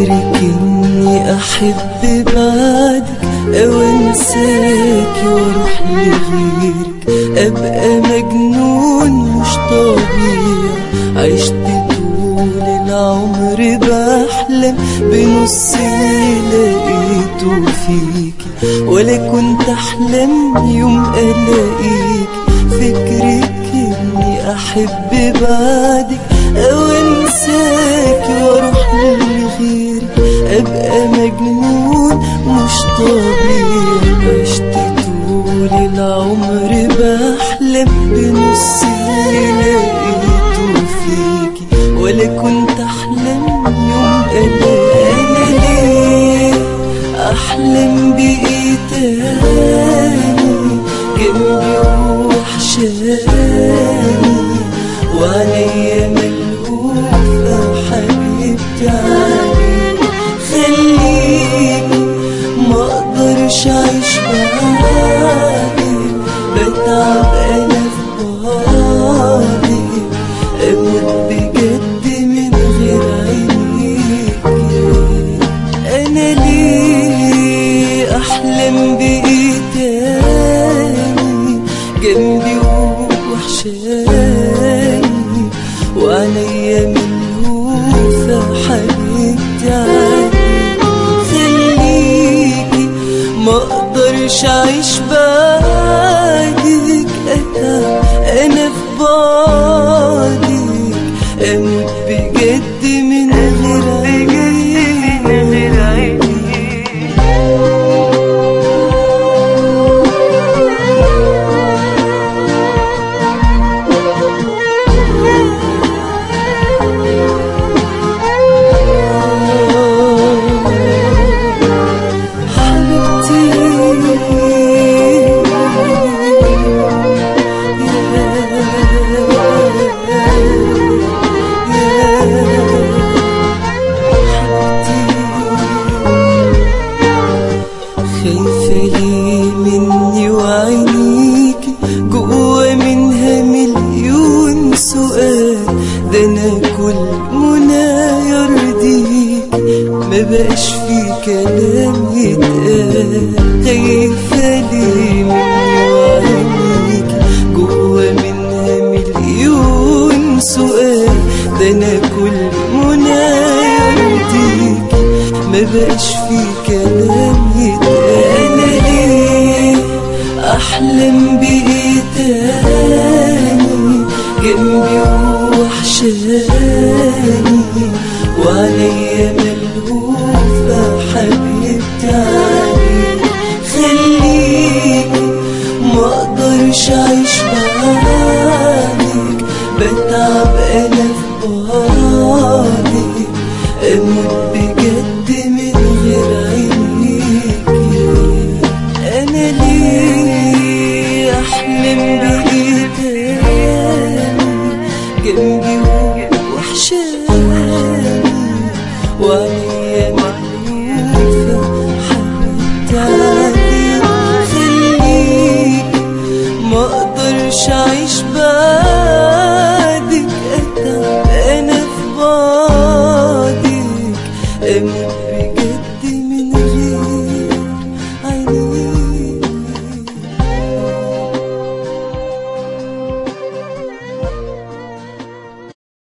فكرك اني احب بعدك او انساك واروح لغيرك ابقى مجنون مش طبيعي عشت طول العمر بحلم بنص اللي لقيته فيكي ولا كنت احلم يوم الاقيك فكرك اني احب بعدك او انساك واروح لغيرك ابقى مجنون مش طبيعي عشت طول العمر بحلم بنص اللي لقيته فيكي ولا كنت احلم يوم الاقي انا ليه احلم بايه تاني جنبي وحشاني وعليا ملهوفة حبيبتي عليك خليكي ما اقدرش اعيش بعدك بتعب انا في بعدك اموت بجد من غير عينيكي انا ليه احلم بايه تاني جنبي وحشاني وعليا ملهوفة حبيبتي عليك خليكي ما اقدرش اعيش بعدك اتعب انا في بعدك اموت بجد من غير عينيك خايفة ليه مني وعينيكي جوا منها مليون سؤال ده انا كل منى يرضيك ما بقاش في كلام يتقال خايفة ليه مني وعينيكي جوا منها مليون سؤال ده انا كل منى يرضيك ما بقاش في كلام يتقال انا ليه احلم بايه تاني جنبي وحشاني وعليا ملهوفة حبيبتي عليك خليكي ما اقدرش اعيش بعدك بتعب انا في بعدك اموت بجد من غير عينيكي انا ليه احلم بايه تاني جنبي وحشاني وعليا ملهوفة حبيبتي عليك خليكي ما اقدرش اعيش بعدك